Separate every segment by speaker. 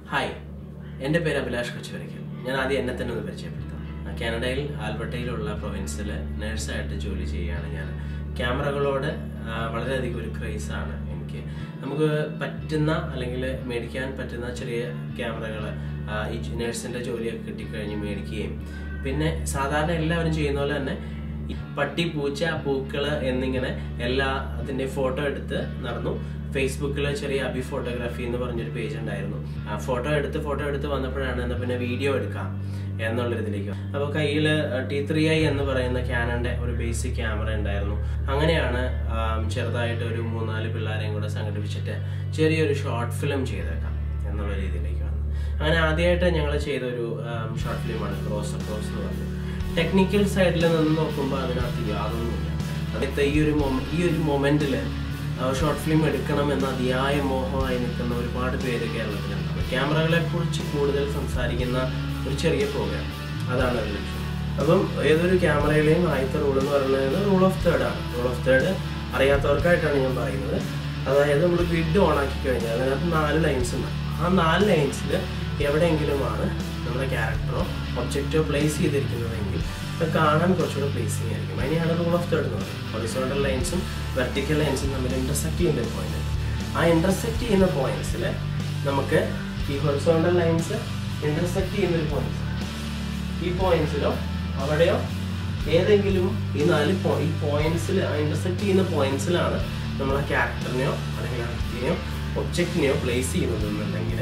Speaker 1: hi എൻ്റെ പേര് അഭിലാഷ് കൊച്ചുവരയ്ക്കൽ ഞാൻ ആദ്യം എന്നെ തന്നെ ഒന്ന് പരിചയപ്പെടുത്താം ആ, കാനഡയിൽ ആൽബർട്ടയിലുള്ള പ്രൊവിൻസിൽ നഴ്സായിട്ട് ജോലി ചെയ്യുകയാണ് ഞാൻ ക്യാമറകളോട് ആ, വളരെയധികം ഒരു ക്രേസാണ് എനിക്ക് നമുക്ക് പറ്റുന്ന അല്ലെങ്കിൽ മേടിക്കാൻ പറ്റുന്ന ചെറിയ ക്യാമറകൾ ഈ നഴ്സിൻ്റെ ജോലിയൊക്കെ കിട്ടിക്കഴിഞ്ഞ് മേടിക്കുകയും പിന്നെ സാധാരണ എല്ലാവരും ചെയ്യുന്ന പോലെ തന്നെ ഈ പട്ടി പൂച്ച പൂക്കള് എന്നിങ്ങനെ എല്ലാ അതിന്റെ ഫോട്ടോ എടുത്ത് നടന്നു ഫേസ്ബുക്കിൽ ചെറിയ അബി ഫോട്ടോഗ്രാഫി എന്ന് പറഞ്ഞൊരു പേജ് ഉണ്ടായിരുന്നു ആ ഫോട്ടോ എടുത്ത് ഫോട്ടോ എടുത്ത് വന്നപ്പോഴാണ് എന്നാ പിന്നെ വീഡിയോ എടുക്കാം എന്നുള്ളൊരിതിലേക്ക് അപ്പോൾ കയ്യിൽ ടി ത്രീ ഐ എന്ന് പറയുന്ന ക്യാനന്റെ ഒരു ബേസിക് ക്യാമറ ഉണ്ടായിരുന്നു അങ്ങനെയാണ് ആം, ചെറുതായിട്ട് ഒരു മൂന്നാല് പിള്ളേരെയും കൂടെ സംഘടിപ്പിച്ചിട്ട് ചെറിയൊരു ഷോർട്ട് ഫിലിം ചെയ്തേക്കാം എന്നുള്ള രീതിയിലേക്ക് വന്നു അങ്ങനെ ആദ്യമായിട്ട് ഞങ്ങൾ ചെയ്തൊരു ഷോർട്ട് ഫിലിമാണ് ക്രോസ് അക്രോസ് എന്ന് പറഞ്ഞത് ടെക്നിക്കൽ സൈഡിൽ നിന്ന് നോക്കുമ്പോൾ അതിനകത്ത് യാതൊന്നുമില്ല അതിത്തെ ഈ ഒരു മൊമ ഈ ഒരു മൊമെന്റിൽ ഷോർട്ട് ഫിലിം എടുക്കണം എന്ന അതിയായ മോഹമായി നിൽക്കുന്ന ഒരുപാട് പേര് കേരളത്തിലുണ്ട് ക്യാമറകളെ കുറിച്ച് കൂടുതൽ സംസാരിക്കുന്ന ഒരു ചെറിയ പ്രോഗ്രാം അതാണ് ഒരു ലക്ഷ്യം അപ്പം ഏതൊരു ക്യാമറയിലെയും ആദ്യത്തെ റൂൾ എന്ന് പറയുന്നത് റൂൾ ഓഫ് തേർഡ് ആണ് റൂൾ ഓഫ് തേർഡ് അറിയാത്തവർക്കായിട്ടാണ് ഞാൻ പറയുന്നത് അതായത് നമ്മൾ ഗ്രിഡ് ഓൺ ആക്കി കഴിഞ്ഞാൽ അതിനകത്ത് നാല് ലൈൻസ് ഉണ്ട് ആ നാല് ലൈൻസിൽ എവിടെയെങ്കിലുമാണ് നമ്മുടെ ക്യാരക്ടറോ ഒബ്ജക്റ്റോ പ്ലേസ് ചെയ്തിരിക്കുന്നതെങ്കിൽ അത് കാണാൻ കുറച്ചുകൂടെ പ്ലേസിങ് ആയിരിക്കും അതിനെയാണ് റൂൾ ഓഫ് തേർഡ് എന്ന് പറയുന്നത് ഹൊറിസോണ്ടൽ ലൈൻസും വെർട്ടിക്കൽ ലൈൻസും തമ്മിൽ ഇന്റർസെക്ട് ചെയ്യുന്ന ഒരു പോയിന്റ് ആ ഇന്റർസെക്ട് ചെയ്യുന്ന പോയിന്റ്സിൽ നമുക്ക് ഈ ഹൊറിസോണ്ടൽ ലൈൻസ് ഇന്റർസെക്ട് ചെയ്യുന്ന ഒരു പോയിന്റ്സ് ഈ പോയിന്റ്സിലോ അവിടെയോ ഏതെങ്കിലും ഈ നാല് പോ- ഈ പോയിന്റ്സിൽ ഇന്റർസെക്ട് ചെയ്യുന്ന പോയിന്റ്സിലാണ് നമ്മൾ ആ ക്യാരക്ടറിനെയോ അല്ലെങ്കിൽ ആ വ്യക്തിനെയോ ഒബ്ജക്റ്റിനെയോ പ്ലേസ് ചെയ്യുന്നതെന്നുണ്ടെങ്കിൽ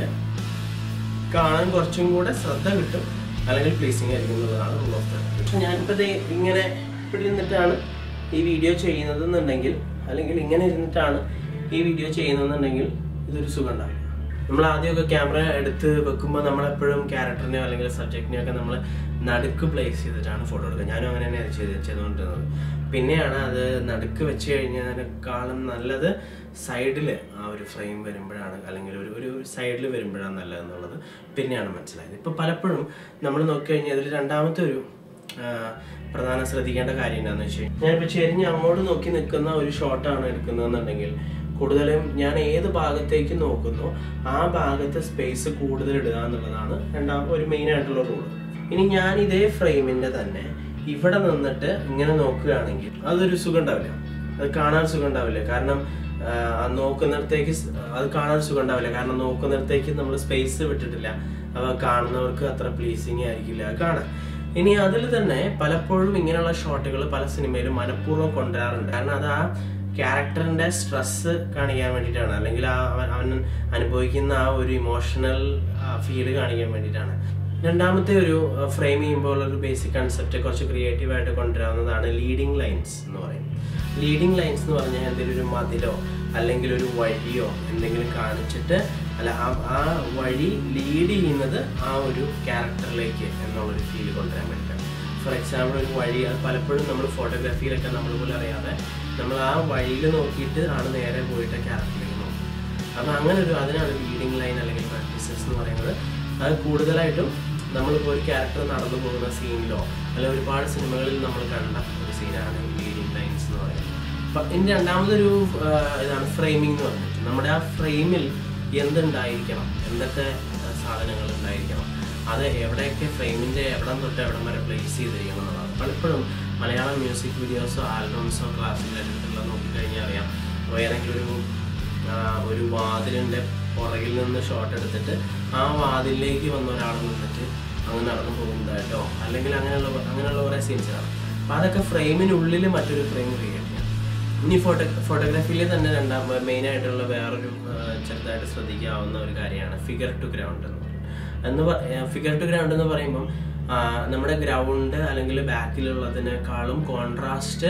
Speaker 1: കാണാൻ കുറച്ചും കൂടെ ശ്രദ്ധ കിട്ടും അല്ലെങ്കിൽ പ്ലേസിങ് ആയിരിക്കും എന്നുള്ളതാണ് റൂൾ ഓഫ് തേർഡ് പക്ഷെ ഞാനിപ്പോൾ ദേ ഇങ്ങനെ ഇവിടെ ഇരുന്നിട്ടാണ് ഈ വീഡിയോ ചെയ്യുന്നതെന്നുണ്ടെങ്കിൽ അല്ലെങ്കിൽ ഇങ്ങനെ ഇരുന്നിട്ടാണ് ഈ വീഡിയോ ചെയ്യുന്നതെന്നുണ്ടെങ്കിൽ ഇതൊരു സുഖം ഉണ്ടാവില്ല നമ്മൾ ആദ്യമൊക്കെ ക്യാമറ എടുത്ത് വെക്കുമ്പോൾ നമ്മളെപ്പോഴും ക്യാരക്ടറിനെയോ അല്ലെങ്കിൽ സബ്ജക്റ്റിനെയോ ഒക്കെ നമ്മൾ നടുക്ക് പ്ലേസ് ചെയ്തിട്ടാണ് ഫോട്ടോ എടുക്കുക ഞാനും അങ്ങനെ തന്നെയാണ് ചെയ്ത് ചെയ്തുകൊണ്ടിരുന്നത് പിന്നെയാണ് അത് നടുക്ക് വെച്ച് കഴിഞ്ഞതിനേക്കാളും നല്ലത് സൈഡിൽ ആ ഒരു ഫ്രെയിം വരുമ്പോഴാണ് അല്ലെങ്കിൽ ഒരു ഒരു സൈഡിൽ വരുമ്പോഴാണ് നല്ലതെന്നുള്ളത് പിന്നെയാണ് മനസ്സിലായത് ഇപ്പോൾ പലപ്പോഴും നമ്മൾ നോക്കിക്കഴിഞ്ഞാൽ അതിൽ രണ്ടാമത്തെ ഒരു ആ, പ്രധാന ശ്രദ്ധിക്കേണ്ട കാര്യം എന്താണെന്ന് വെച്ച് കഴിഞ്ഞാൽ ഞാനിപ്പോൾ ചെരിഞ്ഞ് അങ്ങോട്ട് നോക്കി നിൽക്കുന്ന ഒരു ഷോട്ടാണ് എടുക്കുന്നതെന്നുണ്ടെങ്കിൽ കൂടുതലും ഞാൻ ഏത് ഭാഗത്തേക്ക് നോക്കുന്നോ ആ ഭാഗത്ത് സ്പേസ് കൂടുതൽ ഇടുക എന്നുള്ളതാണ് രണ്ടാം ഒരു മെയിൻ ആയിട്ടുള്ള റൂൾ ഇനി ഞാൻ ഇതേ ഫ്രെയിമിന്റെ തന്നെ ഇവിടെ നിന്നിട്ട് ഇങ്ങനെ നോക്കുകയാണെങ്കിൽ അതൊരു സുഖം ഉണ്ടാവില്ല അത് കാണാൻ സുഖം ഉണ്ടാവില്ല കാരണം ആ, ആ നോക്കുന്നിടത്തേക്ക് സ്- അത് കാണാൻ സുഖം ഉണ്ടാവില്ല കാരണം നോക്കുന്നിടത്തേക്ക് നമ്മൾ സ്പേസ് വിട്ടിട്ടില്ല അവ കാണുന്നവർക്ക് അത്ര പ്ലീസിങ് ആയിരിക്കില്ല അത് കാണാൻ ഇനി അതിൽ തന്നെ പലപ്പോഴും ഇങ്ങനെയുള്ള ഷോട്ടുകൾ പല സിനിമയിലും മനഃപൂർവ്വം കൊണ്ടുവരാറുണ്ട് കാരണം അത് ആ ക്യാരക്ടറിന്റെ സ്ട്രെസ് കാണിക്കാൻ വേണ്ടിയിട്ടാണ് അല്ലെങ്കിൽ ആ അവൻ അവൻ അനുഭവിക്കുന്ന ആ ഒരു ഇമോഷണൽ ഫീല് കാണിക്കാൻ വേണ്ടിയിട്ടാണ് രണ്ടാമത്തെ ഒരു ഫ്രെയിം ചെയ്യുമ്പോൾ ഒരു ബേസിക് കൺസെപ്റ്റ് കുറച്ച് ക്രിയേറ്റീവ് ആയിട്ട് കൊണ്ടുവരാവുന്നതാണ് ലീഡിങ് ലൈൻസ് എന്ന് പറയുന്നത് ലീഡിങ് ലൈൻസ് എന്ന് പറഞ്ഞാൽ എന്തെങ്കിലും ഒരു മതിലോ അല്ലെങ്കിൽ ഒരു വഴിയോ എന്തെങ്കിലും കാണിച്ചിട്ട് അല്ല ആ ആ വഴി ലീഡ് ചെയ്യുന്നത് ആ ഒരു ക്യാരക്ടറിലേക്ക് എന്നുള്ളൊരു ഫീൽ കൊണ്ടുവരാൻ വേണ്ടിയിട്ടാണ് ഫോർ എക്സാമ്പിൾ ഒരു വഴി അത് പലപ്പോഴും നമ്മൾ ഫോട്ടോഗ്രാഫിയിലൊക്കെ നമ്മൾ പോലും അറിയാതെ നമ്മൾ ആ വഴിയിൽ നോക്കിയിട്ട് ആണ് നേരെ പോയിട്ട് ക്യാരക്ടറിലേക്ക് നോക്കും അപ്പം അങ്ങനെ ഒരു അതിനാണ് ലീഡിങ് ലൈൻ അല്ലെങ്കിൽ പ്രാക്ടീസസ് എന്ന് പറയുന്നത് അത് കൂടുതലായിട്ടും നമ്മളിപ്പോൾ ഒരു ക്യാരക്ടർ നടന്നു പോകുന്ന സീനിലോ അല്ല ഒരുപാട് സിനിമകളിൽ നമ്മൾ കണ്ട ഒരു സീനാണ് ലീഡിങ് ലൈൻസ് എന്ന് പറയുന്നത് അപ്പം ഇനി രണ്ടാമതൊരു ആ, ഇതാണ് ഫ്രെയിമിംഗ് എന്ന് പറഞ്ഞിട്ട് നമ്മുടെ ആ ഫ്രെയിമിൽ എന്തുണ്ടായിരിക്കണം എന്തൊക്കെ ആ, സാധനങ്ങൾ ഉണ്ടായിരിക്കണം അത് എവിടെയൊക്കെ ഫ്രെയിമിൻ്റെ എവിടം തൊട്ട് എവിടം വരെ പ്ലേസ് ചെയ്തിരിക്കണം എന്നുള്ളതാണ് പലപ്പോഴും മലയാളം മ്യൂസിക് വീഡിയോസോ ആൽബംസോ ക്ലാസ്സിക്കലായിട്ടുള്ള നോക്കിക്കഴിഞ്ഞാൽ അറിയാം അപ്പോൾ ഏതെങ്കിലും ഒരു ആ, ഒരു വാതിലിൻ്റെ പുറകിൽ നിന്ന് ഷോട്ട് എടുത്തിട്ട് ആ വാതിലിലേക്ക് വന്ന ഒരാൾ നിന്നിട്ട് അങ്ങ് നടന്നു പോകുന്നതായിട്ടോ അല്ലെങ്കിൽ അങ്ങനെയുള്ള അങ്ങനെയുള്ള കുറേ സീൻസാണ് അപ്പോൾ അതൊക്കെ ഫ്രെയിമിനുള്ളിൽ മറ്റൊരു ഫ്രെയിം ക്രിയേറ്റ് ചെയ്യാം ഇനി ഫോട്ടോ ഫോട്ടോഗ്രാഫിയിൽ തന്നെ രണ്ടാം മെയിൻ ആയിട്ടുള്ള വേറൊരു ആ, ചെറുതായിട്ട് ശ്രദ്ധിക്കാവുന്ന ഒരു കാര്യമാണ് ഫിഗർ ടു ഗ്രൗണ്ട് എന്ന് പറയുന്നത് എന്ന് ഫിഗർ ടു ഗ്രൗണ്ട് എന്ന് പറയുമ്പം ആ, നമ്മുടെ ഗ്രൗണ്ട് അല്ലെങ്കിൽ ബാക്കിലുള്ളതിനേക്കാളും കോൺട്രാസ്റ്റ്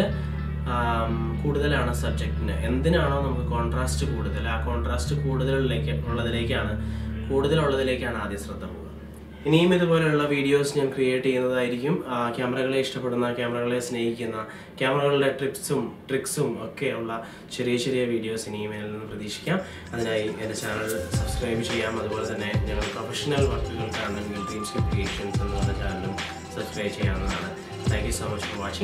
Speaker 1: കൂടുതലാണ് സബ്ജക്റ്റിന് എന്തിനാണോ നമുക്ക് കോൺട്രാസ്റ്റ് കൂടുതൽ ആ കോൺട്രാസ്റ്റ് കൂടുതലിലേക്ക് ഉള്ളതിലേക്കാണ് കൂടുതലുള്ളതിലേക്കാണ് ആദ്യം ശ്രദ്ധ പോകുക ഇനിയും ഇതുപോലെയുള്ള വീഡിയോസ് ഞാൻ ക്രിയേറ്റ് ചെയ്യുന്നതായിരിക്കും ആ, ക്യാമറകളെ ഇഷ്ടപ്പെടുന്ന ക്യാമറകളെ സ്നേഹിക്കുന്ന ക്യാമറകളുടെ ട്രിപ്സും ട്രിക്സും ഒക്കെ ഉള്ള ചെറിയ ചെറിയ വീഡിയോസ് ഇനിയും എന്നിൽ നിന്ന് പ്രതീക്ഷിക്കാം അതിനായി എൻ്റെ ചാനൽ സബ്സ്ക്രൈബ് ചെയ്യാം അതുപോലെ തന്നെ ഞങ്ങൾ പ്രൊഫഷണൽ വർക്കുകൾ കാണണമെങ്കിൽ ഡ്രീംസ് ക്രിയേഷൻസ് എന്ന് പറഞ്ഞ ചാനലും സബ്സ്ക്രൈബ് ചെയ്യാവുന്നതാണ് thank you so much for watching